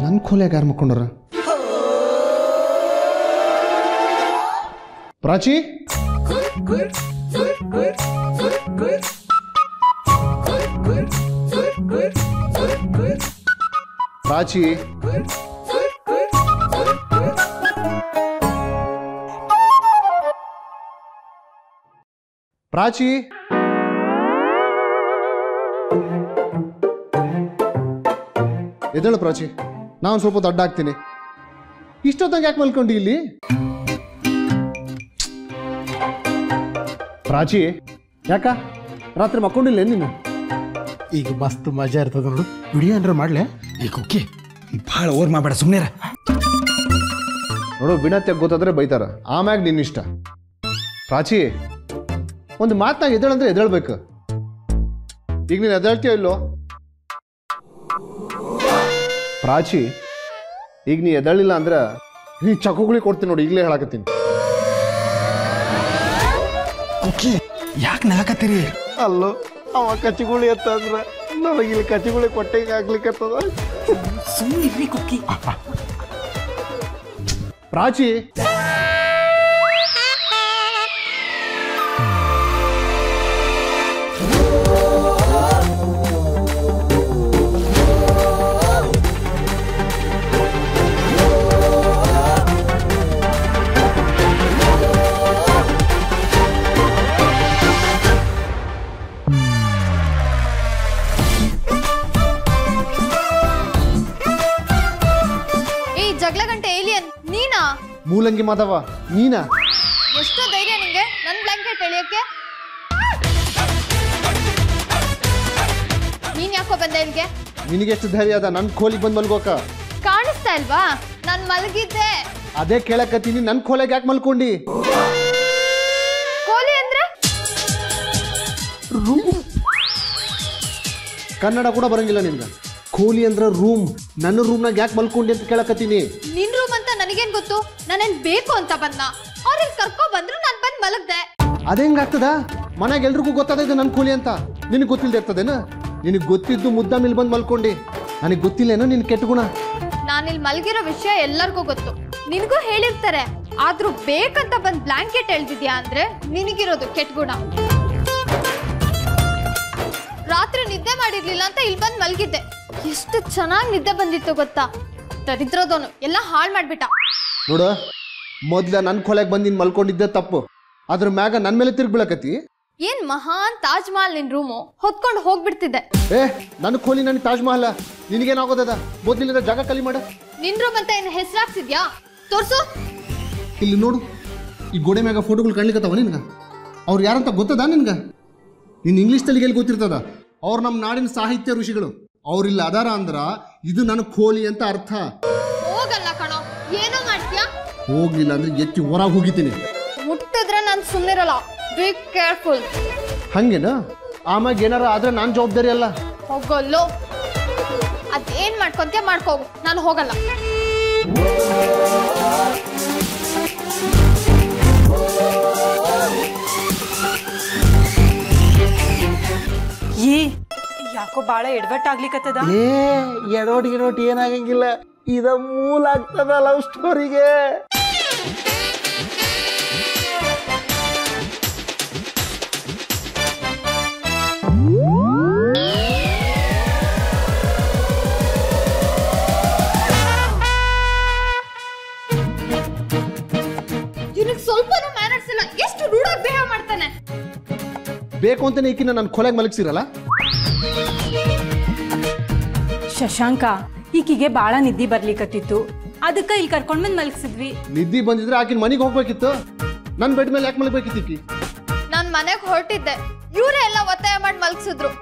ನನ್ನ ಕೋಲ್ಯಾಗ ಯಾರು ಮಕ್ಕೊಂಡಾರ ಪ್ರಾಚಿ ಪ್ರಾಚಿ ಪ್ರಾಚಿ ಎದ್ದೇಳು ಪ್ರಾಚಿ ನಾನು ಸ್ವಲ್ಪ ದೊಡ್ಡ ಆಗ್ತೀನಿ ಇಷ್ಟೊತ್ತಾಗ ಯಾಕೆ ಮಲ್ಕೊಂಡಿ ಇಲ್ಲಿ ಪ್ರಾಚಿ ಯಾಕ ರಾತ್ರಿ ಮಕ್ಕೊಂಡಿಲ್ಲ ನೀನು ಈಗ ಮಸ್ತ್ ಮಜಾ ಇರ್ತದ ನೋಡು ವಿಡಿಯೋ ಏನ್ರ ಮಾಡ್ಲೆ ಈಗ ಓಕೆ ಭಾಳ ಓವರ್ ಮಾಡಬೇಡ ಸುಮ್ಮನೆ ನೋಡು ಬಿಣತ್ಯಾಗ ಗೊತ್ತಾದ್ರೆ ಬೈತಾರ ಆಮ್ಯಾಗ ನಿನ್ನ ಇಷ್ಟ ಪ್ರಾಚಿ ಒಂದು ಮಾತನಾಗ ಎದ್ದೇಳಂದ್ರೆ ಎದ್ದೇಳ್ಬೇಕು ಈಗ ನೀನು ಎದ್ದೇಳ್ತೀಯ ಇಲ್ಲೋ ಪ್ರಾಚಿ ಈಗ ನೀ ಎದ್ದೇಳಿಲ್ಲ ಅಂದ್ರೆ ನೀ ಚಕೋಗುಳಿ ಕೊಡ್ತೀನಿ ನೋಡಿ ಈಗಲೇ ಹೇಳಕತ್ತೀನಿ ಓಕೆ ಯಾಕೆ ನಗಕತ್ತೀರಿ ಅಲ್ಲೋ ಅವ ಕಚ್ಚಿಗುಳಿ ಅಂತ ಅಂದ್ರ ನನಗೆ ಇಲ್ಲಿ ಕಚ್ಚಿಗುಳಿ ಕೊಟ್ಟೆಗೆ ಆಗ್ಲಿಕ್ಕತ್ತದ ಸುಮ್ಮನೆ ಇರ್ರಿ ಕುಕ್ಕಿ ಪ್ರಾಚಿ ಈ ಜಗಳ ಗಂಟೆ ಏಲಿಯನ್ ನೀನಾ ಮೂಲಂಗಿ ಮಾಧವ ನೀನಾ ಎಷ್ಟು ಧೈರ್ಯ ನಿಂಗೆ ನನ್ ಬ್ಲಾಂಕೆಟ್ ಎಳಿಯಕ್ಕೆ ನೀನ್ ಯಾಕೋ ಬಂದೆ ಇಲ್ಲಿಗೆ ನಿನಗೆಷ್ಟು ಧೈರ್ಯ ಅದ ನನ್ನ ಕೋಲಿಗೆ ಬಂದು ಮಲ್ಗೋಕ ಕಾಣಿಸ್ತಾ ಇಲ್ವಾ ನಾನ್ ಮಲಗಿದ್ದೆ ಅದೇ ಕೇಳಕತ್ತೀನಿ ನನ್ನ ಕೋಲೆಗೆ ಯಾಕೆ ಮಲ್ಕೊಂಡಿ ಕೋಲಿ ಅಂದ್ರೆ ಕನ್ನಡ ಕೂಡ ಬರಂಗಿಲ್ಲ ನಿನ್ಗೆ ಕೋಲಿ ಅಂದ್ರ ರೂಮ್ ನನ್ನ ರೂಮ್ನಾಗ ಯಾಕೆ ಮಲ್ಕೊಂಡಿ ಅಂತ ಕೇಳಕತ್ತೀನಿ ನಿನ್ ರೂಮ್ ಅಂತ ನನಗೇನ್ ಗೊತ್ತು ನಾನೇನ್ ಬೇಕು ಅಂತ ಬಂದ ಅವ್ರಿಗೆ ಕರ್ಕೊ ಬಂದ್ರು ನಾನ್ ಬಂದ್ ಮಲಗ್ದೆ ಅದೇ ಹೆಂಗಾಗ್ತದ ಮನೆಗೆ ಎಲ್ರಿಗೂ ಗೊತ್ತಾದ ಇದು ನನ್ನ ಕೂಲಿ ಅಂತ ನಿನಗೆ ಗೊತ್ತಿಲ್ಲದೆ ಇರ್ತದೇನ ನಿನಗೆ ಗೊತ್ತಿದ್ದು ಮುದ್ದ ಮೇಲೆ ಬಂದು ಮಲ್ಕೊಂಡಿ ನನಗೆ ಗೊತ್ತಿಲ್ಲೇನೋ ನಿನ್ ಕೆಟ್ಟ ಗುಣ ನಾನಿಲ್ ಮಲಗಿರೋ ವಿಷಯ ಎಲ್ಲರಿಗೂ ಗೊತ್ತು ನಿನಗೂ ಹೇಳಿರ್ತಾರೆ ಆದ್ರೂ ಬೇಕಂತ ಬಂದ್ ಬ್ಲಾಂಕೆಟ್ ಎಳ್ದಿದ್ಯಾ ಅಂದ್ರೆ ನಿನಗಿರೋದು ಕೆಟ್ಟ ಗುಣ ರಾತ್ರಿ ನಿದ್ದೆ ಮಾಡಿರ್ಲಿಲ್ಲ ಅಂತ ಇಲ್ಲಿ ಬಂದ್ ಮಲಗಿದ್ದೆ ಎಷ್ಟು ಚೆನ್ನಾಗಿ ನಿದ್ದೆ ಬಂದಿತ್ತು ಗೊತ್ತಾ ದರಿದ್ರದವನು ಎಲ್ಲ ಹಾಳು ಮಾಡ್ಬಿಟ್ಟ ನೋಡು ಮೊದ್ಲ ನನ್ನ ಕೊಲೆಗೆ ಬಂದು ನೀನು ಮಲ್ಕೊಂಡಿದ್ದೆ ತಪ್ಪು ಅದ್ರ ಮ್ಯಾಗ ನನ್ನ ಮೇಲೆ ತಿರ್ಗಿ ಬೀಳಕತ್ತಿ ಏನ್ ಮಹಾನ್ ತಾಜ್ ಮಹಲ್ ನಿನ್ ರೂಮು ಹೊತ್ಕೊಂಡು ಹೋಗ್ಬಿಡ್ತಿದ್ದೆ ಏ ನನ್ನ ಕೋಲಿ ನನಗೆ ತಾಜ್ ಮಹಲ್ ನಿನಗೇನಾಗೋದದ ಮೊದ್ಲಿಂದ ಜಾಗ ಖಾಲಿ ಮಾಡ ನಿನ್ ರೂಮ್ ಅಂತ ಏನ್ ಹೆಸರಾಗ್ಸಿದ್ಯಾ ತೋರ್ಸು ಇಲ್ಲಿ ನೋಡು ಈ ಗೋಡೆ ಮ್ಯಾಗ ಫೋಟೋಗಳು ಕಾಣ್ಲಿಕ್ಕತ್ತಾವ ನಿನ್ಗೆ ಅವ್ರು ಯಾರಂತ ಗೊತ್ತದ ನಿನ್ಗೆ ನಿನ್ನ ಇಂಗ್ಲೀಷ್ ತಲೆಗೆ ಎಲ್ಲಿ ಗೊತ್ತಿರ್ತದ ಅವ್ರು ನಮ್ಮ ನಾಡಿನ ಸಾಹಿತ್ಯ ಋಷಿಗಳು ಅವ್ರಿಲ್ಲ ಅದಾರ ಅಂದ್ರ ಇದು ನನ್ನ ಕೋಲಿ ಅಂತ ಅರ್ಥ ಹೋಗಲ್ಲ ಕಣೋ ಏನೋ ಮಾಡ್ತೀಯಾ ಹೋಗ್ಲಿಲ್ಲ ಅಂದ್ರೆ ಎತ್ತಿ ಹೊರಗೆ ಹೋಗಿತೀನಿ ಮುಟ್ಟಿದ್ರೆ ನಾನು ಸುಮ್ಮನಿರಲ್ಲ ಬಿ ಕೇರ್ಫುಲ್ ಹಂಗೇನ ಆಮ್ಯಾಗ ಏನಾರ ಆದ್ರೆ ನಾನು ಜವಾಬ್ದಾರಿ ಅಲ್ಲ ಹೋಗೋಲ್ಲೋ ಅದೇನ್ ಮಾಡ್ಕೊಂತೀಯ ಮಾಡ್ಕೋಗು ನಾನು ಹೋಗಲ್ಲ ಈ ಯಾಕೋ ಬಾಳ ಎಡ್ವಟ್ ಆಗ್ಲಿಕತ್ತದ ಏ ಎಡೋಟ್ ಗಿಡೋಟ್ ಏನಾಗಂಗಿಲ್ಲ ಇದ ಮೂಲ ಆಗ್ತದ ಲವ್ ಸ್ಟೋರಿಗೆ ಇವನಿಗೆ ಸ್ವಲ್ಪನೂ ಮ್ಯಾನರ್ಸ್ ಇಲ್ಲ ಎಷ್ಟು ರೂಢಾಗಿ ಬಿಹೇವ್ ಮಾಡ್ತಾನೆ ಬೇಕು ಅಂತಾನೆ ಈಕಿನ ನನ್ನ ಕೊಲೆಗೆ ಮಲಗಿಸಿರಲ್ಲ ಶಶಾಂಕ ಈಕಿಗೆ ಬಾಳ ನಿದ್ದಿ ಬರ್ಲಿಕತ್ತಿತ್ತು ಅದಕ್ಕ ಇಲ್ಲಿ ಕರ್ಕೊಂಡ್ ಬಂದ್ ಮಲ್ಗಿಸಿದ್ವಿ ನಿದ್ದಿ ಬಂದಿದ್ರೆ ಆಕಿನ ಮನೆಗೆ ಹೋಗ್ಬೇಕಿತ್ತು ನನ್ನ ಬೆಡ್ ಮೇಲೆ ಯಾಕೆ ಮಲಗಬೇಕಿತ್ತು ಈಕಿ ನಾನ್ ಮನೆಗೆ ಹೊರಟಿದ್ದೆ ಇವರೇ ಎಲ್ಲ ಒತ್ತಾಯ ಮಾಡಿ ಮಲ್ಗಿಸಿದ್ರು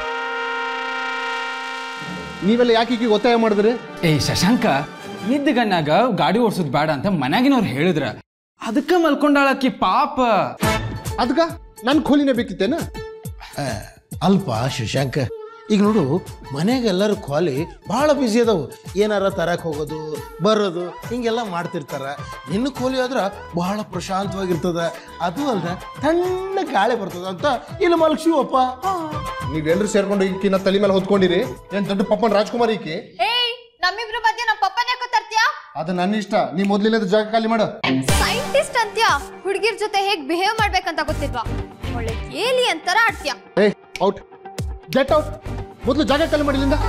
ನೀವೆಲ್ಲ ಯಾಕೆ ಈಕಿಗೆ ಒತ್ತಾಯ ಮಾಡಿದ್ರಿ ಏ ಶಶಾಂಕ ನಿದ್ದಗನ್ನಾಗ ಗಾಡಿ ಓಡ್ಸೋದ್ ಬೇಡ ಅಂತ ಮನ್ಯಾಗಿನವ್ರು ಹೇಳಿದ್ರ ಅದಕ್ಕ ಮಲ್ಕೊಂಡಾಳಕ್ಕಿ ಪಾಪ ಅದಕ್ಕ ನನ್ನ ಕೋಲಿನೇ ಬೇಕಿತ್ತೇನ ಅಲ್ಪ ಶಶಾಂಕ ಈಗ ನೋಡು ಮನ್ಯಾಗ ಎಲ್ಲರೂ ಖಾಲಿ ಭಾಳ ಬಿಸಿ ಅದಾವು ಏನಾರ ತರಕ್ ಹೋಗೋದು ಬರೋದು ಹಿಂಗೆಲ್ಲ ಮಾಡ್ತಿರ್ತಾರ ನಿನ್ನ ಕೋಲಿ ಆದ್ರೆ ಬಹಳ ಪ್ರಶಾಂತವಾಗಿರ್ತದ ಅದು ಅಲ್ದ ತಣ್ಣ ಗಾಳಿ ಬರ್ತದ ಅಂತ ಇಲ್ಲಿ ಮಲಗ್ಸಿವಪ್ಪ ನೀವೆಲ್ಲರೂ ಸೇರ್ಕೊಂಡು ಈಕಿನ ತಲೆ ಮೇಲೆ ಹೊತ್ಕೊಂಡಿರಿ ಏನ್ ದೊಡ್ಡ ಪಪ್ಪನ್ ರಾಜ್ಕುಮಾರ್ ಈಕಿ ಏಯ್ ನಮ್ಮಿಬ್ರ ಮಧ್ಯೆ ನಮ್ಮ ಪಪ್ಪನ ಯಾಕೋ ತರ್ತೀಯಾ ಅದು ನನ್ನ ಇಷ್ಟ ನೀ ಮೊದ್ಲಿಲ್ಲದ ಜಾಗ ಖಾಲಿ ಮಾಡು ಸೈಂಟಿಸ್ಟ್ ಅಂತ್ಯಾ ಹುಡುಗಿರ್ ಜೊತೆ ಹೇಗ್ ಬಿಹೇವ್ ಮಾಡ್ಬೇಕಂತ ಗೊತ್ತಿಲ್ವಾ ಒಳ್ಳೆ ಏಲಿ ಅಂತಾರ ಆಡ್ತೀಯಾ ಏ ಔಟ್ ಗೆಟ್ ಔಟ್ ಮೊದಲು ಜಾಗ ಖಾಲಿ ಮಾಡಿ ಇಲ್ಲಿಂದ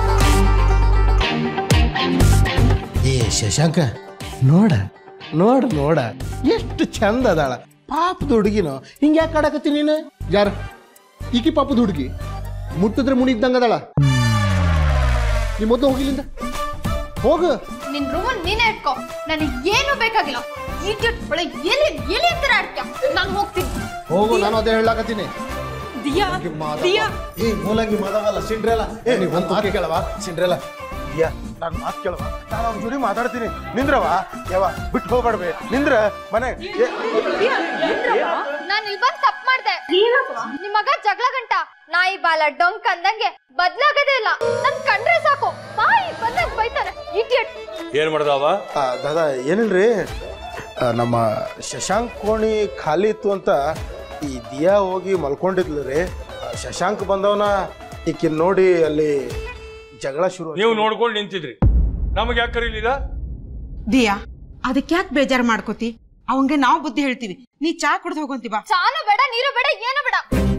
ಏ ಶಶಾಂಕ ನೋಡ ನೋಡ ನೋಡ ಎಷ್ಟು ಚಂದ ಅದಾಳ ಪಾಪದ ಹುಡುಗಿನೋ ಹಿಂಗೆ ಯಾಕೆ ಆಡಕತ್ತಿ ನೀನು ಯಾರು ಈಕಿ ಪಾಪದ ಹುಡುಗಿ ಮುಟ್ಟಿದ್ರೆ ಮುಣಿದ್ದಂಗ ಅದಾಳ ನೀ ಮೊದಲು ಹೋಗಿಲ್ಲಿಂದ ಹೋಗು ನಿನ್ ರೂಮನ್ ನೀನೇ ಇಟ್ಕೋ ನನಗೆ ಏನು ಬೇಕಾಗಿಲ್ಲ ಇಡಿಯಟ್ ಒಳ್ಳೆ ಎಲಿ ಎಲಿ ಅಂತಾರ ಆಡ್ತೀಯಾ ನಾನು ಹೋಗ್ತೀನಿ ಹೋಗು ನಾನು ಅದೇ ಹೇಳಾಕತ್ತೀನಿ ದಿಯಾ ದಿಯಾ ಏ ಮೂಲಂಗಿ ಮದವಲ್ಲ ಸಿಂಡ್ರೆಲ್ಲ ಏ ನೀ ನೀವು ಒಂದ್ ಒಂದು ಮಾತು ತುಕ್ಕೆ. ಕೇಳವ ಸಿಂಡ್ರೆಲ್ಲ ಯಾ ನಾನು ಮಾತು ಕೇಳವ ನಾನು ಅವ್ನ ಜೋಡಿ ಮಾತಾಡ್ತೀನಿ ನಿಂದ್ರವ ಯಾವ ಬಿಟ್ಟು ಹೋಗ್ಬೇಡ್ಬೆ ನಿಂದ್ರ ಮನೆ ಏ, ನಾನು ಇಲ್ಲಿ ಬಂದ್ ತಪ್ಪು ಮಾಡ್ದೆ ನಿಮ್ ಮಗ ಜಗಳ ಗಂಟ ನಾಯಿ ಬಾಲ ಡೊಂಕ್ ಅಂದಂಗೆ ಬದ್ಲಾಗದೇ ಇಲ್ಲ ನನ್ ಕಂಡ್ರೆ ಸಾಕು ಬಾಯಿ ಬಂದಂಗ್ ಬೈತಾನೆ ಇಡಿಯಟ್ ಏನ್ ಮಾಡ್ದವ ಆ, ದಾದಾ ಏನಿಲ್ರಿ ಆ, ನಮ್ಮ ಶಶಾಂಕ್ ಕೋಣಿ ಖಾಲಿ ಇತ್ತು ಅಂತ ಈ ದಿಯಾ ಹೋಗಿ ಮಲ್ಕೊಂಡಿದ್ಲು ರೀ ಆ, ಶಶಾಂಕ್ ಬಂದವನ ಈಕಿನ್ ನೋಡಿ ಅಲ್ಲಿ ಜಗಳ ಶುರು ಆಯ್ತು. ನೀವು ನೋಡ್ಕೊಂಡು ನಿಂತಿದ್ರಿ ನಮಗೆ ಯಾಕೆ ಕರೀಲಿಲ್ಲ ದಿಯಾ ಅದಕ್ಕೆ ಯಾಕೆ ಬೇಜಾರು ಮಾಡ್ಕೋತಿ ಅವಂಗೆ ನಾವು ಬುದ್ಧಿ ಹೇಳ್ತೀವಿ ನೀ ಚಾ ಕುಡ್ದು ಹೋಗಂತಿ ಬಾ ಚಾನು ಬೇಡ ನೀರು ಬೇಡ ಏನು ಬೇಡ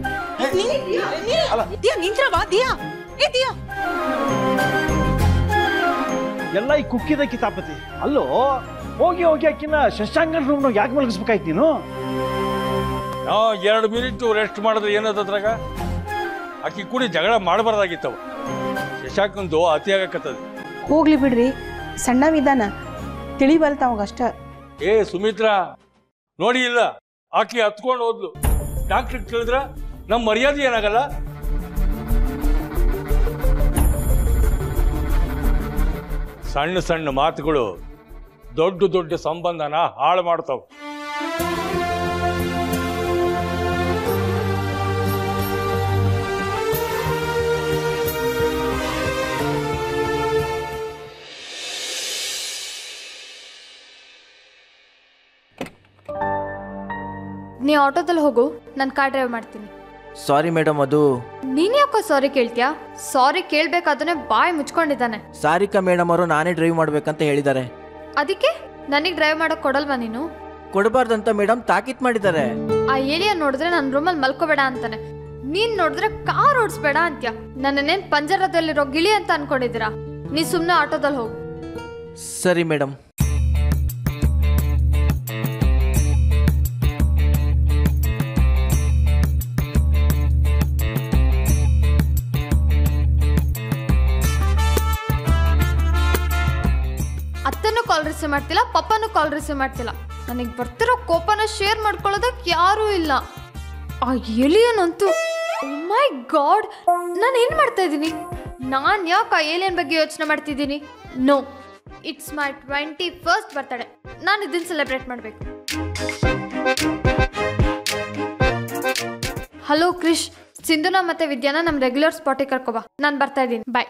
ದಿಯಾ ನಿಂತ್ರವಾ ದಿಯಾ ಏ ದಿಯಾ ಎಲ್ಲ ಈ ಕುಕ್ಕಿದ ಕಿತಾಪತಿ ಅಲ್ಲೋ ಹೋಗಿ ಹೋಗಿ ಆಕಿನ ಶಶಾಂಕನ ರೂಮ್ನಾಗ ಯಾಕೆ ಮಲಗಿಸ್ಬೇಕಾಯ್ತು ನೀನು ನಾ ಎರಡು ಮಿನಿಟ್ ರೆಸ್ಟ್ ಮಾಡಿದ್ರೆ ಏನದ ಅದ್ರಾಗ ಆಕಿ ಕೂಡಿ ಜಗಳ ಮಾಡಬಾರ್ದಾಗಿತ್ತವ ಶಶಾಂಕಂದು ಅತಿ ಆಗಕತ್ತದ ಹೋಗ್ಲಿ ಬಿಡ್ರಿ ಸಣ್ಣವಿದ್ದಾನ ತಿಳಿಬಲ್ತಾವಾಗ ಅಷ್ಟ ಏ ಸುಮಿತ್ರಾ ನೋಡಿ ಇಲ್ಲ ಆಕಿ ಹತ್ಕೊಂಡು ಹೋದ್ಲು ಡಾಕ್ಟರ್ ಕೇಳಿದ್ರ ನಮ್ಮ ಮರ್ಯಾದೆ ಏನಾಗಲ್ಲ ಸಣ್ಣ ಸಣ್ಣ ಮಾತುಗಳು ದೊಡ್ಡ ದೊಡ್ಡ ಸಂಬಂಧನ ಹಾಳು ಮಾಡ್ತಾವ ನೀ ಆಟೋದಲ್ಲಿ ಹೋಗು ನಾನು ಕಾರ್ ಡ್ರೈವ್ ಮಾಡ್ತೀನಿ ಸಾರಿ ಮೇಡಮ್ ಅದು ನೀನ್ ಯಾಕೋ ಸಾರಿ ಕೇಳ್ತೀಯಾ ಸಾರಿ ಕೇಳ್ಬೇಕಾದ್ರೆ ಬಾಯ್ ಮುಚ್ಕೊಂಡಿದ್ದಾನೆ ಸಾರಿಕಾ ಮೇಡಮ್ ಅವರು ನಾನೇ ಡ್ರೈವ್ ಮಾಡ್ಬೇಕಂತ ಹೇಳಿದ್ದಾರೆ ಅದಕ್ಕೆ ನನಗೆ ಡ್ರೈವ್ ಮಾಡಕ್ ಕೊಡಲ್ವಾ ನೀನು ಕೊಡಬಾರ್ದಂತ ಮೇಡಮ್ ತಾಕೀತ್ ಮಾಡಿದ್ದಾರೆ ಆ ಏಲಿಯ ನೋಡಿದ್ರೆ ನನ್ನ ರೂಮಲ್ಲಿ ಮಲ್ಕೋಬೇಡ ಅಂತಾನೆ ನೀನ್ ನೋಡಿದ್ರೆ ಕಾರ್ ಓಡಿಸ್ಬೇಡ ಅಂತ್ಯ ನನ್ನೇನ್ ಪಂಜರದಲ್ಲಿರೋ ಗಿಳಿ ಅಂತ ಅನ್ಕೊಂಡಿದ್ದೀರಾ ನೀ ಸುಮ್ಮನೆ ಆಟೋದಲ್ಲಿ ಹೋಗು ಸರಿ ಮೇಡಮ್ ಅತ್ತನೂ ಕಾಲ್ ರಿಸೀವ್ ಮಾಡ್ತಿಲ್ಲ ಪಪ್ಪನೂ ಕಾಲ್ ರಿಸೀವ್ ಮಾಡ್ತಿಲ್ಲ ನನಗೆ ಬರ್ತಿರೋ ಕೋಪನ ಶೇರ್ ಮಾಡ್ಕೊಳ್ಳೋದಕ್ಕೆ ಯಾರೂ ಇಲ್ಲ ಆ ಏಲಿಯನ್ ಮೈ ಗಾಡ್ ನಾನು ಏನು ಮಾಡ್ತಾ ಇದ್ದೀನಿ ನಾನು ಯಾಕೆ ಆ ಏಲಿಯನ್ ಬಗ್ಗೆ ಯೋಚನೆ ಮಾಡ್ತಿದ್ದೀನಿ no it's my twenty first birthday ನಾನು ಇದನ್ನ ಸೆಲೆಬ್ರೇಟ್ ಮಾಡಬೇಕು ಹಲೋ ಕ್ರಿಶ್ ಸಿಂಧುನ ಮತ್ತೆ ವಿದ್ಯಾನ ನಮ್ಮ ರೆಗ್ಯುಲರ್ ಸ್ಪಾಟಿಗೆ ಕರ್ಕೊಬಾ ನಾನು ಬರ್ತಾ ಇದ್ದೀನಿ ಬಾಯ್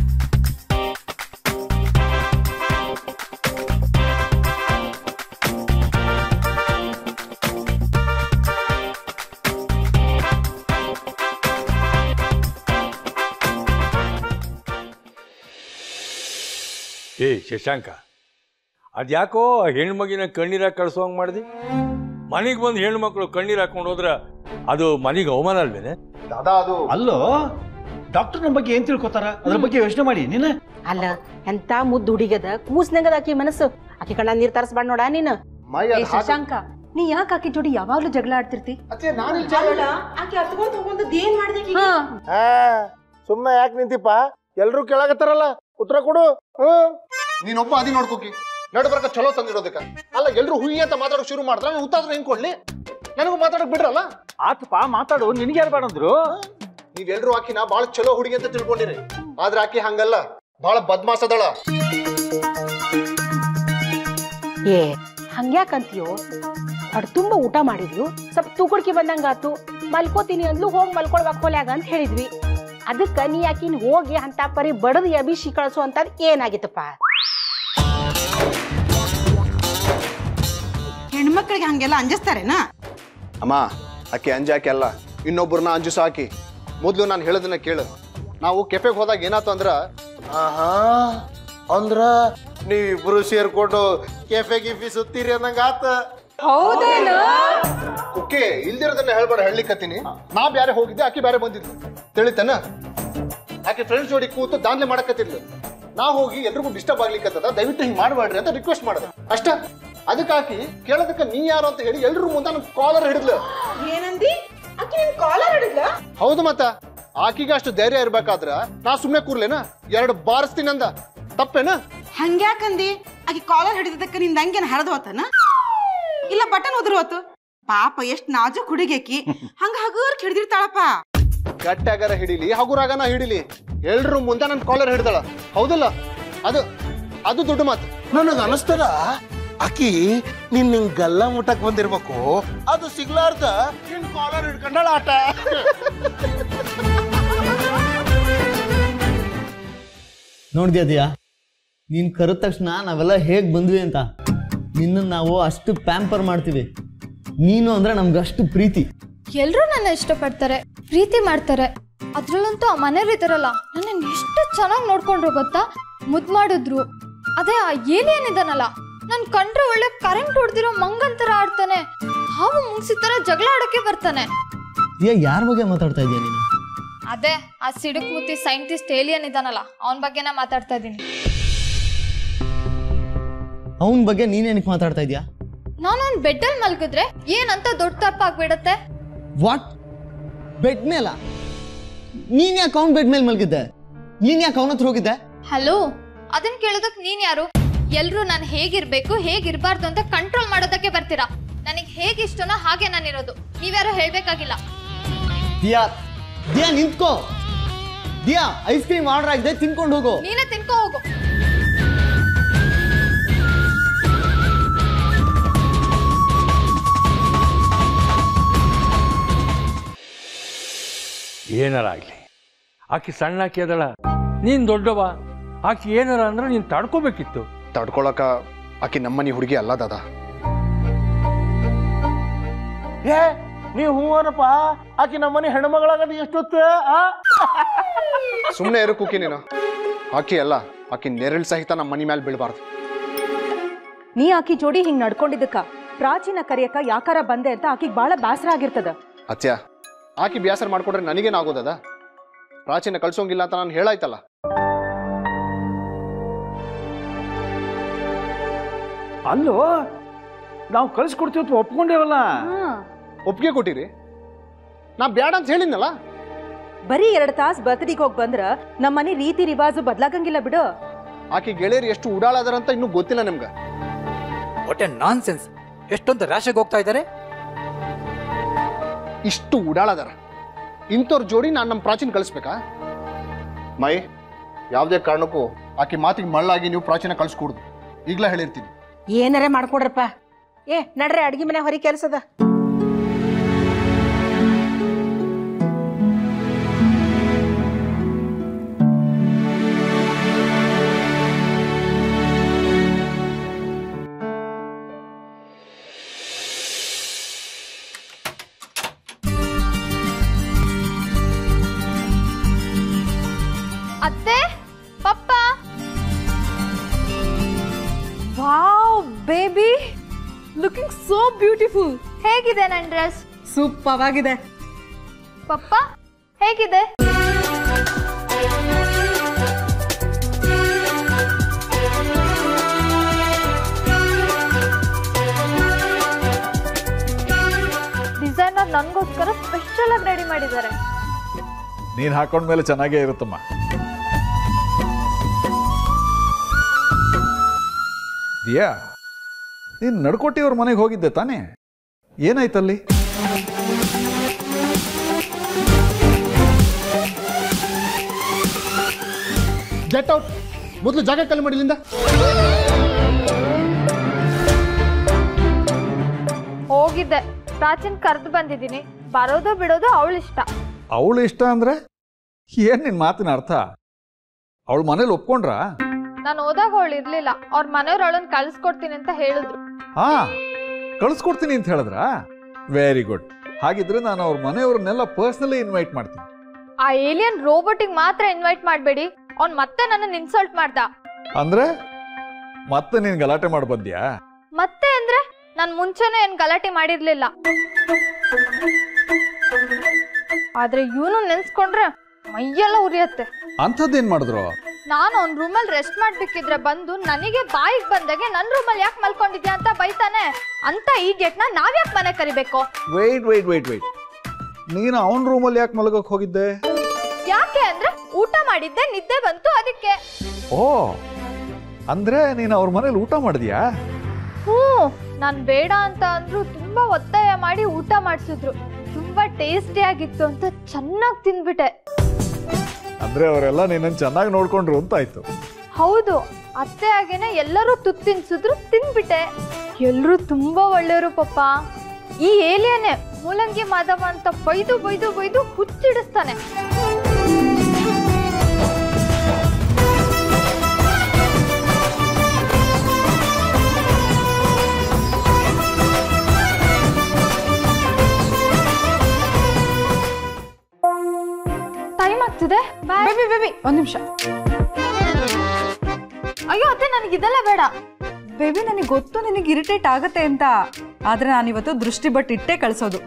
ಏ ಶಶಾಂಕ ಅದ್ಯಾಕೋ ಹೆಣ್ಮಗಿನ ಕಣ್ಣೀರ ಕಳ್ಸೋಂಗ್ ಮಾಡ್ದಿ ಮನೆಗೆ ಬಂದು ಹೆಣ್ಮಕ್ಳು ಕಣ್ಣೀರ್ ಹಾಕೊಂಡು ಹೋದ್ರ ಅದು ಮನೆಗೆ ಅವಮಾನ ಅಲ್ವೇನೆ ದಾದಾ ಅದು ಅಲ್ಲೋ ಡಾಕ್ಟರ್ ನಮ್ಮ ಬಗ್ಗೆ ಏನ್ ತಿಳ್ಕೊತಾರ ಅದ್ರ ಬಗ್ಗೆ ಯೋಚನೆ ಮಾಡಿ ನೀನು ಅಲ್ಲ ಎಂತ ಮುದ್ದು ಹುಡುಗದ ಕೂಸ್ನಂಗದ ಆಕಿ ಮನಸ್ಸು ಆಕಿ ಕಣ್ಣ ನೀರ್ ತರಸ್ಬಾಡ್ ನೋಡ ನೀನು ಮೈ ಏ ಅದ್ ಹಾಕ- ಶಶಾಂಕ ನೀ ಯಾಕೆ ಆಕಿ ಜೋಡಿ ಯಾವಾಗ್ಲೂ ಜಗಳ ಆಡ್ತಿರ್ತಿ ಅತ್ತೆ, ನಾನ್ ಇಲ್ಲಿ ಜಗಳ- ಆಕಿ ಹತ್ಕೊಂಡ್ ಹೋಗೊಂದು ಏನ್ ಮಾಡ್ದೆ ಹಾ ಆ ಸುಮ್ಮನೆ ಯಾಕೆ ನಿಂತಿಪ್ಪ ಎಲ್ರು ಕೇಳಾಕತ್ತಾರಲ್ಲ ಉತ್ತರ ಕೊಡು ಹ್ಮ್ ನೀನೊಬ್ಬ ಅದಿ ನೋಡ್ಕೋಕಿ ನಡ್ಬರ್ಕ ಚಲೋ ತಂದಿಡೋದಕ್ಕ ಅಲ್ಲ ಎಲ್ರು ಹುಯಿ ಅಂತ ಮಾತಾಡೋಕ್ ಶುರು ಮಾಡ್ತಾರ ಉತ್ತಾದ್ರೆ ಹೆಂಗ್ ಕೊಡ್ಲಿ ನನಗೂ ಮಾತಾಡಕ್ ಬಿಡ್ರಲ್ಲ ಆತಪ್ಪ ಮಾತಾಡು ನಿನಗೆ ಯಾರು ಬೇಡಂದ್ರು ನೀವೆಲ್ರು ಆಕಿನ ಬಾಳ ಚಲೋ ಹುಡುಗಿ ಅಂತ ತಿಳ್ಕೊಂಡಿರಿ ಆದ್ರೆ ಆಕಿ ಹಂಗಲ್ಲ ಬಾಳ ಬದ್ಮಾಸದಳ ಏ ಹಂಗ್ಯಾಕಂತೀಯೋ ಹೊಡ್ ತುಂಬ ಊಟ ಮಾಡಿದ್ಲು ಸ್ವಲ್ಪ ತೂಕಡ್ಕಿ ಬಂದಂಗಾತು ಮಲ್ಕೋತೀನಿ ಅಂದ್ಲು ಹೋಗಿ ಮಲ್ಕೊಳ್ಬೇಕು ಹೊಲ್ಯಾಗ ಅಂತ ಹೇಳಿದ್ವಿ ಅದಕ್ಕ ನೀ ಆಕಿನ್ ಹೋಗಿ ಅಂತ ಪರಿ ಬಡದ್ ಎಬಿಸಿ ಕಳ್ಸು ಅಂತ ಏನಾಗಿತ್ತಪ್ಪ ಹೆಣ್ಮಕ್ಳಿಗೆ ಹಂಗೆಲ್ಲ ಅಂಜಿಸ್ತಾರೇನಾ ಅಮ್ಮ ಆಕೆ ಅಂಜಾಕೆ ಅಲ್ಲ ಇನ್ನೊಬ್ಬರನ್ನ ಅಂಜು ಸಾಕಿ ಮೊದ್ಲು ನಾನು ಹೇಳೋದನ್ನ ಕೇಳು ನಾವು ಕೆಫೆಗೆ ಹೋದಾಗ ಏನಾತು ಅಂದ್ರ ಆಹಾ ಅಂದ್ರ ನೀವಿಬ್ರು ಸೇರ್ಕೊಂಡು ಕೆಫೆ ಗಿಫಿ ಸುತ್ತೀರಿ ಅನ್ನಂಗ ಆತ ಹೌದೇನು ಓಕೆ ಇಲ್ದಿರೋದನ್ನ ಹೇಳ್ಬೇಡ ಹೇಳಲಿಕ್ಕತ್ತೀನಿ ನಾ ಬ್ಯಾರೆ ಹೋಗಿದ್ದೆ ಆಕಿ ಬ್ಯಾರೆ ಬಂದಿದ್ಲು ತಿಳಿತನ ಆಕೆ ಫ್ರೆಂಡ್ಸ್ ಜೋಡಿ ಕೂತು ದಾನ್ಲೆ ಮಾಡಕತ್ತಿದ್ಲು ನಾ ಹೋಗಿ ಎಲ್ರಿಗೂ ಡಿಸ್ಟರ್ಬ್ ಆಗ್ಲಿಕ್ಕತ್ತದ ದಯವಿಟ್ಟು ಹಿಂಗ್ ಮಾಡಬೇಡ್ರಿ ಅಂತ ರಿಕ್ವೆಸ್ಟ್ ಮಾಡಿದೆ ಅಷ್ಟ ಅದಕ್ಕೆ ಆಕಿ ಕೇಳೋದಕ್ಕೆ ನೀ ಯಾರು ಅಂತ ಹೇಳಿ ಎಲ್ರ ಮುಂದೆ ನನ್ ಕಾಲರ್ ಹಿಡಿದ್ಲು ಏನಂದಿ ಆಕಿ ನಿನ್ ಕಾಲರ್ ಹಿಡಿದ್ಲ ಹೌದು ಮತ್ತ ಆಕಿಗೆ ಅಷ್ಟು ಧೈರ್ಯ ಇರ್ಬೇಕಾದ್ರ ನಾ ಸುಮ್ನೆ ಕೂರ್ಲೇನ ಎರಡು ಬಾರಿಸ್ತೀನಂದ ತಪ್ಪೇನ ಹಂಗ್ಯಾಕಂದಿ ಆಕಿ ಕಾಲರ್ ಹಿಡಿದಕ್ಕ ನಿಂದ ಹಂಗೇನ್ ಹರಿದು ಹೋತನ ಇಲ್ಲ ಬಟನ್ ಉದುರು ಹೋತು ಪಾಪ ಎಷ್ಟ್ ನಾಜುಕ್ ಹುಡುಗೇಕಿ ಹಂಗ ಹಗುವರ್ಕ್ ಹಿಡಿದಿರ್ತಾಳಪ್ಪ ಗಟ್ಟಾಗರ ಹಿಡಿಲಿ ಹಗುರಾಗನ ಹಿಡಿಲಿ ಎಲ್ರು ಮುಂದೆ ನನ್ ಕಾಲರ್ ಹಿಡ್ದಾಳ ಹೌದಲ್ಲ ಅದು ಅದು ದೊಡ್ಡ ಮಾತು ನನಗ ಅನಸ್ತದ ಆಕಿ ನಿನ್ ನಿಂಗ್ ಗಲ್ಲ ಮುಟ್ಟಕ್ ಬಂದಿರ್ಬೇಕು ಅದು ಸಿಗ್ಲಾರ್ದ ನಿನ್ ಕಾಲರ್ ಹಿಡ್ಕೊಂಡಾಳ ಆಟ ನೋಡ್ದ್ಯಾ ದಿಯಾ ನೀನು ಕರೆದ ತಕ್ಷಣ ನಾವೆಲ್ಲ ಹೇಗೆ ಬಂದ್ವಿ ಅಂತ ನಿನ್ನನ್ನು ನಾವು ಅಷ್ಟು ಪ್ಯಾಂಪರ್ ಮಾಡ್ತೀವಿ ನೀನು ಅಂದ್ರೆ ನಮ್ಗೆ ಅಷ್ಟು ಪ್ರೀತಿ ಎಲ್ರೂ ನನ್ನ ಇಷ್ಟಪಡ್ತಾರೆ ಪ್ರೀತಿ ಮಾಡ್ತಾರೆ ಅದ್ರಲ್ಲಂತೂ ಆ ಮನೆಯವ್ರು ಇದಾರಲ್ಲ ನನ್ನ ಎಷ್ಟು ಚೆನ್ನಾಗಿ ನೋಡ್ಕೊಂಡ್ರು ಗೊತ್ತಾ ಮುದ್ ಮಾಡಿದ್ರು ಅದೇ ಆ ಏಲಿಯನ್ ಇದಾನಲ್ಲ ನನ್ ಕಂಡ್ರೆ ಒಳ್ಳೆ ಕರೆಂಟ್ ಹೊಡ್ದಿರೋ ಮಂಗನ್ ತರ ಆಡ್ತಾನೆ ಹಾವು ಮುಂಗ್ಸಿ ತರ ಜಗಳ ಆಡೋಕೆ ಬರ್ತಾನೆ ದಿಯಾ ಯಾರ ಬಗ್ಗೆ ಮಾತಾಡ್ತಾ ಇದೀಯ ನೀನು ಅದೇ ಆ ಸಿಡುಕ್ ಮುತ್ತಿ ಸೈಂಟಿಸ್ಟ್ ಏಲಿಯನ್ ಇದಾನಲ್ಲ ಅವನ ಬಗ್ಗೆನೇ ಮಾತಾಡ್ತಾ ಇದ್ದೀನಿ ಅವನ ಬಗ್ಗೆ ನೀನೇನಕ್ಕೆ ಮಾತಾಡ್ತಾ ಇದೀಯಾ ನಾನು ಅವ್ನ ಬೆಡ್ಡಲ್ಲಿ ಮಲ್ಗಿದ್ರೆ ಏನಂತ ದೊಡ್ಡ ತಪ್ಪಾಗ್ಬಿಡತ್ತೆ ವಾಟ್ ಬೆಡ್ ಮೇಲ ನೀನ್ ಯಾಕೆ ಅವ್ನ ಬೆಡ್ ಮೇಲೆ ಮಲಗಿದ್ದೆ ನೀನ್ ಯಾಕೆ ಅವನ ಹತ್ರ ಹೋಗಿದ್ದೆ ಹಲೋ ಅದನ್ ಕೇಳೋದಕ್ ನೀನ್ ಯಾರು ಎಲ್ರು ನಾನು ಹೇಗಿರ್ಬೇಕು ಹೇಗಿರ್ಬಾರ್ದು ಅಂತ ಕಂಟ್ರೋಲ್ ಮಾಡೋದಕ್ಕೆ ಬರ್ತೀರಾ ನನಗೆ ಹೇಗಿಷ್ಟನೋ ಹಾಗೆ ನಾನಿರೋದು ನೀವ್ಯಾರು ಹೇಳ್ಬೇಕಾಗಿಲ್ಲ ದಿಯಾ ದಿಯಾ ನಿಂತ್ಕೋ ದಿಯಾ ಐಸ್ ಕ್ರೀಮ್ ಆರ್ಡರ್ ಆಗಿದೆ ತಿನ್ಕೊಂಡು ಹೋಗು ನೀನೇ ತಿನ್ಕೋ ಹೋಗು ಏನಾರ ಆಗ್ಲಿ ಆಕಿ ಸಣ್ಣ ಆಕಿ ಅದಳ ನೀನ್ ದೊಡ್ಡವ ಆಕಿ ಏನಾರ ಅಂದ್ರೆ ನೀನ್ ತಡ್ಕೋಬೇಕಿತ್ತು ತಡ್ಕೊಳಕ ಆಕಿ ನಮ್ಮನಿ ಹುಡುಗಿ ಅಲ್ಲ ದಾದ ಏ ನೀ ಹೂವನಪ್ಪ ಆಕಿ ನಮ್ಮನೆ ಹೆಣ್ಮಗಳಾಗದ ಎಷ್ಟೊತ್ತು ಆ ಸುಮ್ಮನೆ ಇರು ಕುಕ್ಕಿ ನೀನು ಆಕಿ ಅಲ್ಲ ಆಕಿ ನೆರಳು ಸಹಿತ ನಮ್ಮ ಮನಿ ಮೇಲೆ ಬೀಳಬಾರ್ದು ನೀ ಆಕಿ ಜೋಡಿ ಹಿಂಗ್ ನಡ್ಕೊಂಡಿದ್ದಕ್ಕ ಪ್ರಾಚೀನ ಕರಿಯಕ್ಕ ಯಾಕಾರ ಬಂದೆ ಅಂತ ಆಕಿಗ್ ಬಾಳ ಬೇಸರ ಆಗಿರ್ತದ ಅತ್ಯ ಆಕಿ ಬ್ಯಾಸರ ಮಾಡ್ಕೊಂಡ್ರೆ ನನಗೇನಾಗೋದದ ಪ್ರಾಚೀನ ಕಳ್ಸೋಂಗಿಲ್ಲ ಅಂತ ನಾನು ಹೇಳಾಯ್ತಲ್ಲ ಅಲ್ಲೋ ನಾವು ಕಳಿಸ್ಕೊಡ್ತೀವಿ ಅಂತ ಒಪ್ಕೊಂಡೇವಲ್ಲ ಒಪ್ಪಿಗೆ ಕೊಟ್ಟಿರಿ ನಾ ಬ್ಯಾಡ ಅಂತ ಹೇಳಿದ್ನಲ್ಲ ಬರೀ ಎರಡ್ ತಾಸ್ ಬರ್ತ್ಡಿಗೆ ಹೋಗ್ ಬಂದ್ರ ನಮ್ಮನೆ ರೀತಿ ರಿವಾಜು ಬದ್ಲಾಗಂಗಿಲ್ಲ ಬಿಡು ಆಕಿ ಗೆಳೆಯರು ಎಷ್ಟು ಉಡಾಳದಾರ ಅಂತ ಇನ್ನೂ ಗೊತ್ತಿಲ್ಲ ನಿಮ್ಗೆ ಹೊಟ್ಟೆ ನಾನ್ ಸೆನ್ಸ್ ಎಷ್ಟೊಂದು ರ್ಯಾಶಾಗಿ ಹೋಗ್ತಾ ಇದ್ದಾರೆ ಇಷ್ಟು ಉಡಾಳದಾರ ಇಂಥವ್ರ ಜೋಡಿ ನಾನು ನಮ್ಮ ಪ್ರಾಚೀನ ಕಳಿಸ್ಬೇಕಾ ಮೈ ಯಾವುದೇ ಕಾರಣಕ್ಕೂ ಆಕಿ ಮಾತಿಗೆ ಮಳ್ಳಾಗಿ ನೀವು ಪ್ರಾಚೀನ ಕಳಿಸ್ಕೊಡ್ದು ಈಗಲೇ ಹೇಳಿರ್ತೀನಿ ಏನಾರೇ ಮಾಡ್ಕೊಡ್ರಪ್ಪ ಏ ನಡ್ರಿ ಅಡ್ಗೆ ಮನೆ ಹೊರಿ ಕೆಲ್ಸದ ಅತ್ತೆ ಪಪ್ಪ wow baby looking so beautiful ಹೇಗಿದೆ ನನ್ನ ಡ್ರೆಸ್ ಸೂಪರ್ ಆಗಿದೆ ಪಪ್ಪ ಹೇಗಿದೆ ಡಿಸೈನರ್ ನನಗೋಸ್ಕರ ಸ್ಪೆಷಲ್ ಆಗಿ ರೆಡಿ ಮಾಡಿದ್ದಾರೆ ನೀನು ಹಾಕೊಂಡ್ಮೇಲೆ ಚೆನ್ನಾಗೇ ಇರುತ್ತಮ್ಮ ದಿಯಾ ನೀನು ನಡ್ಕೊಟ್ಟಿಯವ್ರ ಮನೆಗೆ ಹೋಗಿದ್ದೆ ತಾನೇ ಏನಾಯ್ತಲ್ಲಿ ಗೆಟ್ ಔಟ್ ಮೊದಲು ಜಾಗ ಖಾಲಿ ಮಾಡಿ ಇಲ್ಲಿಂದ ಹೋಗಿದ್ದೆ ಪ್ರಾಚೀನ್ ಕರೆದು ಬಂದಿದ್ದೀನಿ ಬರೋದು ಬಿಡೋದು ಅವಳ ಇಷ್ಟ ಅವಳು ಇಷ್ಟ ಅಂದ್ರೆ ಏನು ನಿನ್ನ ಮಾತಿನ ಅರ್ಥ ಅವಳ ಮನೇಲಿ ಒಪ್ಕೊಂಡ್ರಾ ನಾನು ಹೋದಾಗ ಅವಳು ಇರ್ಲಿಲ್ಲ ಅವ್ರ ಮನೆಯವ್ರು ಅವಳನ್ನ ಕಳ್ಸ್ಕೊಡ್ತೀನಿ ಅಂತ ಹೇಳಿದ್ರು ಹಾ ಕಳಿಸ್ಕೊಡ್ತೀನಿ ಅಂತ ಹೇಳಿದ್ರಾ ವೆರಿ ಗುಡ್ ಹಾಗಿದ್ರೆ ನಾನು ಅವ್ರ ಮನೆಯವ್ರನ್ನೆಲ್ಲ ಪರ್ಸ್ನಲಿ ಇನ್ವೈಟ್ ಮಾಡ್ತೀನಿ ಆ ಏಲಿಯನ್ ರೋಬೋಟಿಗೆ ಮಾತ್ರ ಇನ್ವೈಟ್ ಮಾಡಬೇಡಿ ಅವ್ನ್ ಮತ್ತೆ ನನ್ನನ್ನು ಇನ್ಸಲ್ಟ್ ಮಾಡ್ದ ಅಂದ್ರೆ ಮತ್ತೆ ನೀನ್ ಗಲಾಟೆ ಮಾಡಿ ಬಂದ್ಯಾ ಮತ್ತೆ ಅಂದ್ರೆ ನಾನು ಮುಂಚೆನೇ ಏನ್ ಗಲಾಟೆ ಮಾಡಿರ್ಲಿಲ್ಲ ಆದ್ರೆ ಇವನು ನೆನ್ಸ್ಕೊಂಡ್ರೆ ಮೈಯೆಲ್ಲ ಉರಿಯತ್ತೆ ಅಂಥದ್ದೇನ್ ಮಾಡಿದ್ರು ನಾನು ಅವ್ನ ರೂಮಲ್ಲಿ ರೆಸ್ಟ್ ಮಾಡ್ಬೇಕಿದ್ರೆ ಬಂದು ನನಗೆ ಬಾಯಿಗೆ ಬಂದಾಗೆ ನನ್ನ ರೂಮಲ್ಲಿ ಯಾಕೆ ಮಲ್ಕೊಂಡಿದ್ಯಾ ಅಂತ ಬೈತಾನೆ ಅಂತ ಈ ಗೇಟ್ನ ನಾವ್ಯಾಕೆ ಮನೆ ಕರಿಬೇಕು ವೆಯ್ಟ್ ವೆಯ್ಟ್ ವೆಯ್ಟ್ ವೆಯ್ಟ್ ನೀನು ಅವನ ರೂಮಲ್ಲಿ ಯಾಕೆ ಮಲಗಕ್ಕೆ ಹೋಗಿದ್ದೆ ಯಾಕೆ ಅಂದ್ರೆ ಊಟ ಮಾಡಿದ್ದೆ ನಿದ್ದೆ ಬಂತು ಅದಕ್ಕೆ ಓ ಅಂದ್ರೆ ನೀನು ಅವ್ರ ಮನೇಲಿ ಊಟ ಮಾಡಿದ್ಯಾ ಹ್ಞೂ ನಾನ್ ಬೇಡ ಅಂತ ಅಂದ್ರು ತುಂಬಾ ಒತ್ತಾಯ ಮಾಡಿ ಊಟ ಮಾಡಿಸಿದ್ರು ತುಂಬಾ ಟೇಸ್ಟಿ ಆಗಿತ್ತು ಅಂತ ಚೆನ್ನಾಗಿ ತಿಂದ್ಬಿಟ್ಟೆ ಅಂದ್ರೆ ಅವರೆಲ್ಲ ನಿನ್ನನ್ನು ಚೆನ್ನಾಗಿ ನೋಡ್ಕೊಂಡ್ರು ಅಂತ ಆಯ್ತು ಹೌದು ಅತ್ತೆ ಆಗೇನೆ ಎಲ್ಲರೂ ತುತ್ತು ತಿನ್ಸಿದ್ರು ತಿನ್ಬಿಟ್ಟೆ ಎಲ್ರೂ ತುಂಬಾ ಒಳ್ಳೆಯವರು ಪಪ್ಪ ಈ ಏಲಿಯನೇ ಮೂಲಂಗಿ ಮಾಧವ ಅಂತ ಬೈದು ಬೈದು ಬೈದು ಹುಚ್ಚಿಡಿಸ್ತಾನೆ ಟೈಮ್ ಆಗ್ತಿದೆ ಬೇಬಿ ಬೇಬಿ ಒಂದ್ ನಿಮಿಷ ಅಯ್ಯೋ ಅತ್ತೆ ನನಗೆ ಇದೆಲ್ಲ ಬೇಡ ಬೇಬಿ ನನಗೆ ಗೊತ್ತು ನಿನಗೆ ಇರಿಟೇಟ್ ಆಗತ್ತೆ ಅಂತ ಆದ್ರೆ ನಾನಿವತ್ತು ದೃಷ್ಟಿ ಬಟ್ ಇಟ್ಟೇ ಕಳ್ಸೋದು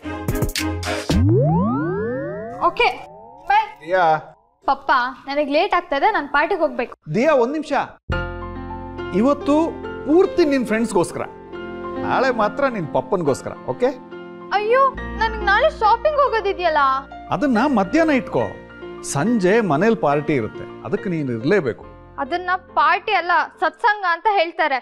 ಓಕೆ ಬಾಯ್ ದಿಯಾ ಪಪ್ಪ ನನಗೆ ಲೇಟ್ ಆಗ್ತದೆ ನಾನು ಪಾರ್ಟಿಗೆ ಹೋಗ್ಬೇಕು ದಿಯಾ ಒಂದ್ ನಿಮಿಷ ಇವತ್ತು ಪೂರ್ತಿ ನಿನ್ ಫ್ರೆಂಡ್ಸ್ಗೋಸ್ಕರ ನಾಳೆ ಮಾತ್ರ ನಿನ್ ಪಪ್ಪನ್ಗೋಸ್ಕರ ಓಕೆ ಅಯ್ಯೋ ನನಗೆ ನಾಳೆ ಶಾಪಿಂಗ್ ಹೋಗೋದಿದೆಯಲ್ಲ ಅದನ್ನ ಮಧ್ಯಾಹ್ನ ಇಟ್ಕೋ ಸಂಜೆ ಮನೇಲಿ ಪಾರ್ಟಿ ಇರುತ್ತೆ ಅದಕ್ಕೆ ನೀನು ಇರಲೇಬೇಕು ಅದನ್ನ ಪಾರ್ಟಿ ಅಲ್ಲ ಸತ್ಸಂಗ ಅಂತ ಹೇಳ್ತಾರೆ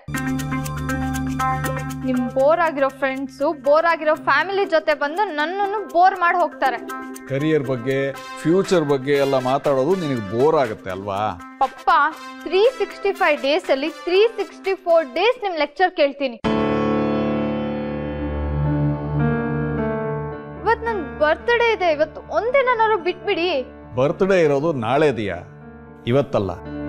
ನಿಮ್ ಬೋರ್ ಆಗಿರೋ ಫ್ರೆಂಡ್ಸು ಬೋರ್ ಆಗಿರೋ ಫ್ಯಾಮಿಲಿ ಜೊತೆ ಬಂದು ನನ್ನನ್ನು ಬೋರ್ ಮಾಡಿ ಹೋಗ್ತಾರೆ ಕರಿಯರ್ ಬಗ್ಗೆ ಫ್ಯೂಚರ್ ಬಗ್ಗೆ ಎಲ್ಲ ಮಾತಾಡೋದು ನಿನಗೆ ಬೋರ್ ಆಗುತ್ತೆ ಅಲ್ವಾ ಪಪ್ಪ ತ್ರೀ ಸಿಕ್ಸ್ಟಿ ಫೈವ್ ಡೇಸ್ ಅಲ್ಲಿ ತ್ರೀ ಸಿಕ್ಸ್ಟಿ ಫೋರ್ ಡೇಸ್ ನಿಮ್ ಲೆಕ್ಚರ್ ಕೇಳ್ತೀನಿ ಇವತ್ತು ನನ್ ಬರ್ತ್ಡೇ ಇದೆ ಇವತ್ತು ಒಂದಿನಾರು ಬಿಟ್ಬಿಡಿ ಬರ್ತ್ಡೇ ಇರೋದು ನಾಳೆ ದಿಯಾ ಇವತ್ತಲ್ಲ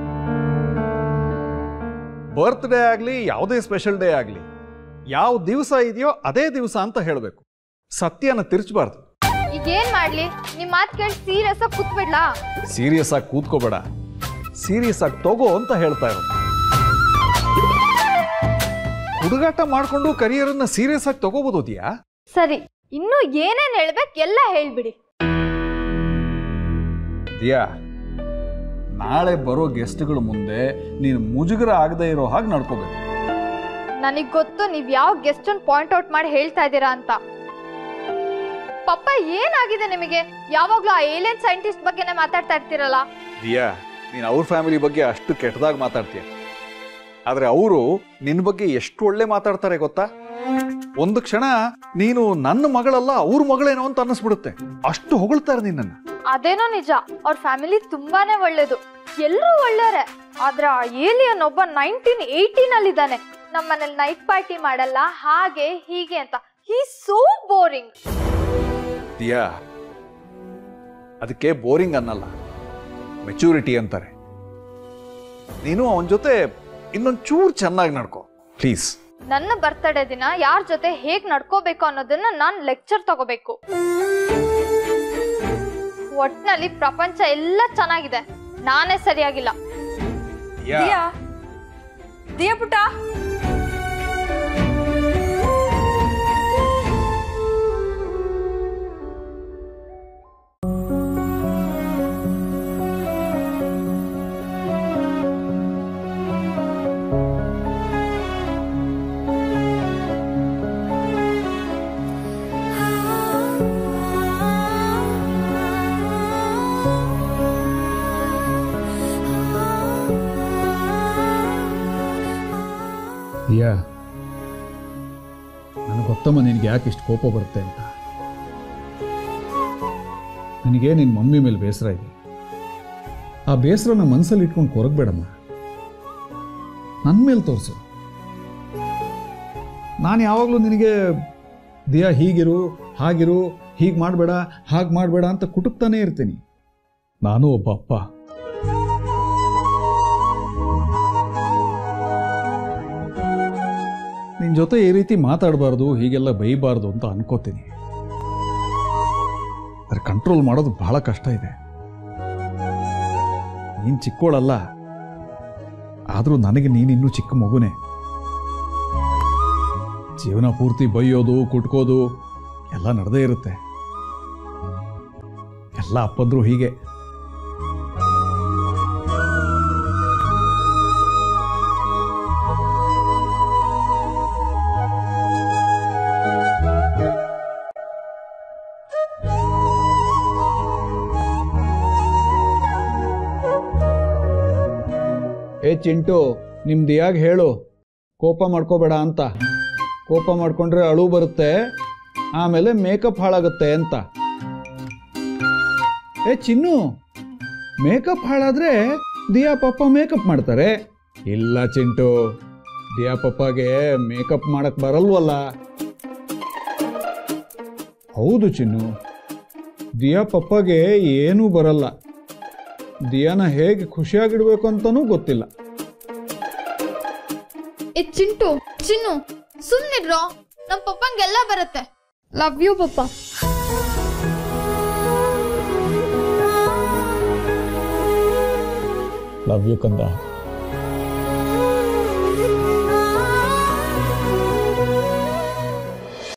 ಬರ್ತ್ಡೇ ಆಗಲಿ ಯಾವುದೇ ಸ್ಪೆಷಲ್ ಡೇ ಆಗಲಿ ಯಾವ ದಿವಸ ಇದೆಯೋ ಅದೇ ದಿವಸ ಅಂತ ಹೇಳಬೇಕು ಸತ್ಯನ ತಿರ್ಚಬಾರ್ದು ಈಗ ಏನ್ ಮಾಡ್ಲಿ ನಿಮ್ ಮಾತ್ ಕೇಳಿ ಸೀರಿಯಸ್ ಆಗಿ ಕೂತ್ಬಿಡ್ಲಾ ಸೀರಿಯಸ್ ಆಗಿ ಕೂತ್ಕೋಬೇಡ ಸೀರಿಯಸ್ ಆಗಿ ತಗೋ ಅಂತ ಹೇಳ್ತಾ ಇರೋದು ಹುಡುಗಾಟ ಮಾಡ್ಕೊಂಡು ಕರಿಯರನ್ನ ಸೀರಿಯಸ್ ಆಗಿ ತಗೋಬೋದು ದಿಯಾ ಸರಿ ಇನ್ನು ಏನೇನ್ ಹೇಳ್ಬೇಕು ಎಲ್ಲ ಹೇಳ್ಬಿಡಿ ದಿಯಾ ನಾಳೆ ಬರೋ ಗೆಸ್ಟ್ಗಳ ಮುಂದೆ ನೀನು ಮುಜುಗರ ಆಗದೆ ಇರೋ ಹಾಗೆ ನಡ್ಕೋಬೇಕು ನನಗ್ ಗೊತ್ತು ನೀವ್ ಯಾವ ಗೆಸ್ಟ್ ಪಾಯಿಂಟ್ ಔಟ್ ಮಾಡಿ ಹೇಳ್ತಾ ಇದ್ದೀರಾ ಅಂತ ಪಪ್ಪ ಏನಾಗಿದೆ ನಿಮಗೆ ಯಾವಾಗ್ಲೂ ಆ ಏಲಿಯನ್ ಸೈಂಟಿಸ್ಟ್ ಬಗ್ಗೆನೇ ಮಾತಾಡ್ತಾ ಇರ್ತೀರಲ್ಲ ದಿಯಾ ನೀನು ಅವ್ರ ಫ್ಯಾಮಿಲಿ ಬಗ್ಗೆ ಅಷ್ಟು ಕೆಟ್ಟದಾಗಿ ಮಾತಾಡ್ತೀಯ ಆದ್ರೆ ಅವರು ನಿನ್ನ ಬಗ್ಗೆ ಎಷ್ಟು ಒಳ್ಳೆ ಮಾತಾಡ್ತಾರೆ ಗೊತ್ತಾ ಒಂದು ಕ್ಷಣ ನೀನು ನನ್ನ ಮಗಳಲ್ಲ ಅವ್ರ ಮಗಳೇನೋ ಅಂತ ಅನ್ನಿಸ್ಬಿಡುತ್ತೆ ಅಷ್ಟು ಹೊಗಳ್ತಾರೆ ನಿನ್ನನ್ನು ಅದೇನೋ ನಿಜ ಅವ್ರ ಫ್ಯಾಮಿಲಿ ತುಂಬಾನೇ ಒಳ್ಳೇದು ಎಲ್ಲರೂ ಒಳ್ಳೆಯವರೇ ಆದ್ರೆ ಆ ಏಲಿಯನ್ ಒಬ್ಬ ನೈನ್ಟೀನ್ ಏಯ್ಟೀನ್ ಅಲ್ಲಿ ಇದ್ದಾನೆ ನಮ್ಮ ಮನೇಲಿ ನೈಟ್ ಪಾರ್ಟಿ ಮಾಡಲ್ಲ ಹಾಗೆ ಹೀಗೆ ಅಂತ ಹೀ ಸೋ ಬೋರಿಂಗ್ ದಿಯಾ ಅದಕ್ಕೆ ಬೋರಿಂಗ್ ಅನ್ನಲ್ಲ ಮೆಚೂರಿಟಿ ಅಂತಾರೆ ನೀನು ಅವನ ಜೊತೆ ಇನ್ನೊಂದು ಚೂರು ಚೆನ್ನಾಗಿ ನಡ್ಕೋ ಪ್ಲೀಸ್ ನನ್ನ ಬರ್ತಡೇ ದಿನ ಯಾರ ಜೊತೆ ಹೇಗ್ ನಡ್ಕೋಬೇಕು ಅನ್ನೋದನ್ನ ನಾನ್ ಲೆಕ್ಚರ್ ತಗೋಬೇಕು ಒಟ್ನಲ್ಲಿ ಪ್ರಪಂಚ ಎಲ್ಲ ಚೆನ್ನಾಗಿದೆ ನಾನೇ ಸರಿಯಾಗಿಲ್ಲ ದಿಯಾ ದಿಯಾ ಪುಟ್ಟ ದಿಯಾ ನನಗೆ ಗೊತ್ತಮ್ಮ ನಿನಗೆ ಯಾಕೆ ಇಷ್ಟು ಕೋಪ ಬರುತ್ತೆ ಅಂತ ನಿನಗೆ ನಿನ್ನ ಮಮ್ಮಿ ಮೇಲೆ ಬೇಸರ ಇದೆ ಆ ಬೇಸರನ ಮನಸ್ಸಲ್ಲಿ ಇಟ್ಕೊಂಡು ಕೊರಗಬೇಡಮ್ಮ ನನ್ನ ಮೇಲೆ ತೋರಿಸು ನಾನು ಯಾವಾಗಲೂ ನಿನಗೆ ದಿಯಾ ಹೀಗಿರು ಹಾಗಿರು ಹೀಗೆ ಮಾಡಬೇಡ ಹಾಗೆ ಮಾಡಬೇಡ ಅಂತ ಕುಟುಕ್ತಾನೇ ಇರ್ತೀನಿ ನಾನು ಒಬ್ಬ ಅಪ್ಪ ನಿನ್ನ ಜೊತೆ ಈ ರೀತಿ ಮಾತಾಡಬಾರ್ದು ಹೀಗೆಲ್ಲ ಬೈಬಾರ್ದು ಅಂತ ಅನ್ಕೋತೀನಿ ಆದರೆ ಕಂಟ್ರೋಲ್ ಮಾಡೋದು ಬಹಳ ಕಷ್ಟ ಇದೆ ನೀನು ಚಿಕ್ಕೋಳಲ್ಲ ಆದರೂ ನನಗೆ ನೀನಿನ್ನೂ ಚಿಕ್ಕ ಮಗುನೇ ಜೀವನ ಪೂರ್ತಿ ಬೈಯೋದು ಕುಟ್ಕೋದು ಎಲ್ಲ ನಡೆದೇ ಇರುತ್ತೆ ಎಲ್ಲ ಅಪ್ಪಂದ್ರು ಹೀಗೆ ಏ ಚಿಂಟು ನಿಮ್ ದಿಯಾಗ್ ಹೇಳು ಕೋಪ ಮಾಡ್ಕೋಬೇಡ ಅಂತ ಕೋಪ ಮಾಡ್ಕೊಂಡ್ರೆ ಅಳು ಬರುತ್ತೆ ಆಮೇಲೆ ಮೇಕಪ್ ಹಾಳಾಗುತ್ತೆ ಅಂತ ಏ ಚಿನ್ನು ಮೇಕಪ್ ಹಾಳಾದ್ರೆ ದಿಯಾ ಪಪ್ಪ ಮೇಕಪ್ ಮಾಡ್ತಾರೆ ಇಲ್ಲ ಚಿಂಟು ದಿಯಾ ಪಪ್ಪಗೆ ಮೇಕಪ್ ಮಾಡಕ್ ಬರಲ್ವಲ್ಲ ಹೌದು ಚಿನ್ನು ದಿಯಾ ಪಪ್ಪಗೆ ಏನೂ ಬರಲ್ಲ ದಿಯಾನ ಹೇಗೆ ಖುಷಿಯಾಗಿಡ್ಬೇಕು ಅಂತನೂ ಗೊತ್ತಿಲ್ಲ ಏ ಚಿಂಟು ಚಿನ್ನು ಸುಮ್ನಿಡ್ರೋ ನಮ್ ಪಪ್ಪಂಗೆಲ್ಲ ಬರುತ್ತೆ ಲವ್ ಯು ಪಪ್ಪ ಲವ್ ಯು ಕಂದ